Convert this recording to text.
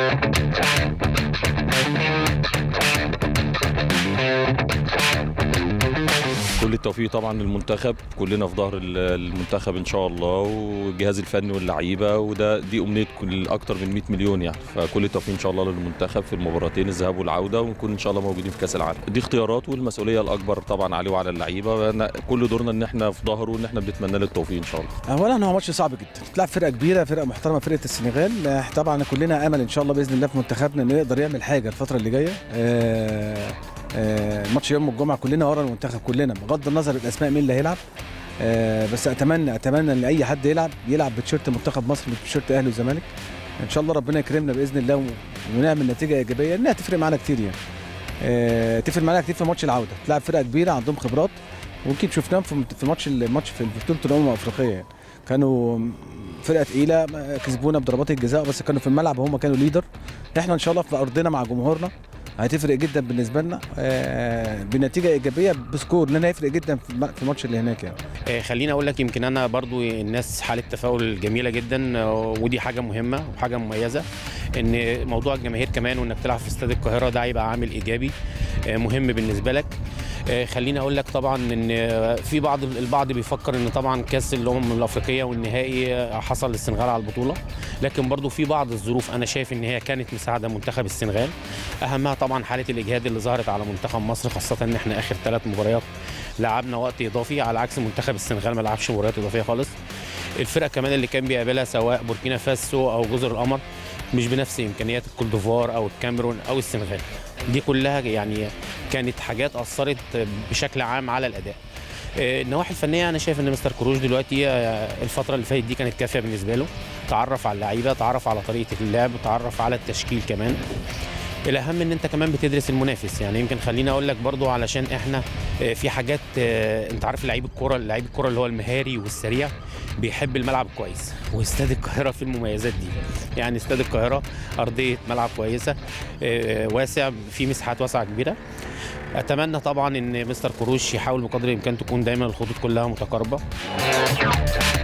كل التوفيق طبعا للمنتخب كلنا في ظهر ال- المنتخب ان شاء الله والجهاز الفني واللعيبه وده دي امنيه كل اكتر من 100 مليون يعني فكل التوفيق ان شاء الله للمنتخب في المباراتين الذهاب والعوده ونكون ان شاء الله موجودين في كاس العالم دي اختيارات والمسؤوليه الاكبر طبعا عليه وعلى اللعيبه أنا- كل دورنا ان احنا في ظهره وان احنا بنتمنى له التوفيق ان شاء الله اولا هو ماتش صعب جدا تلعب فرقه كبيره فرقه محترمه فرقه السنغال آه، طبعا كلنا امل ان شاء الله باذن الله في منتخبنا انه يقدر يعمل حاجه الفتره اللي جايه آه، آه، ماتش يوم الجمعه كلنا ورا المنتخب كلنا بغض النظر الاسماء مين اللي هيلعب آه، بس اتمنى اتمنى ان اي حد يلعب يلعب بتيشيرت منتخب مصر مش بتيشيرت اهلي وزمالك ان شاء الله ربنا يكرمنا باذن الله و- ونعمل نتيجه ايجابيه انها تفرق معانا كتير يعني آه، تفرق معانا كتير في ماتش العوده تلعب فرقه كبيره عندهم خبرات ويمكن شفناهم في في ماتش الماتش في بطوله الامم الافريقيه يعني. كانوا فرقه تقيله كسبونا بضربات الجزاء بس كانوا في الملعب وهم كانوا ليدر احنا ان شاء الله في ارضنا مع جمهورنا هتفرق جدا بالنسبه لنا آه، بنتيجه ايجابيه بسكور لان هيفرق جدا في الم- في الماتش اللي هناك يعني آه، خليني اقول لك يمكن انا برضو الناس حاله تفاؤل جميله جدا آه، ودي حاجه مهمه وحاجه مميزه ان موضوع الجماهير كمان وانك تلعب في استاد القاهره ده هيبقى عامل ايجابي آه، مهم بالنسبه لك آه، خليني اقول لك طبعا ان آه، في بعض البعض بيفكر ان طبعا كاس الامم الافريقيه والنهائي آه، حصل للسنغال على البطوله لكن برضو في بعض الظروف انا شايف ان هي كانت مساعده منتخب السنغال اهمها طبعا حاله الاجهاد اللي ظهرت على منتخب مصر خاصه ان احنا اخر ثلاث مباريات لعبنا وقت اضافي على عكس منتخب السنغال ما لعبش مباريات اضافيه خالص الفرق كمان اللي كان بيقابلها سواء بوركينا فاسو او جزر القمر مش بنفس امكانيات الكوت ديفوار او الكاميرون او السنغال دي كلها يعني كانت حاجات اثرت بشكل عام على الاداء آه، النواحي الفنيه انا شايف ان مستر كروش دلوقتي آه، الفتره اللي فاتت دي كانت كافيه بالنسبه له تعرف على اللعيبه تعرف على طريقه اللعب تعرف على التشكيل كمان الاهم ان انت كمان بتدرس المنافس يعني يمكن خليني اقول لك برضو علشان احنا آه، في حاجات آه، انت عارف لعيب الكوره لعيب الكوره اللي هو المهاري والسريع بيحب الملعب الكويس واستاد القاهره فيه المميزات دي يعني استاد القاهره ارضيه ملعب كويسه آه، واسع في مساحات واسعه كبيره اتمنى طبعا ان مستر كروش يحاول بقدر الامكان تكون دايما الخطوط كلها متقاربه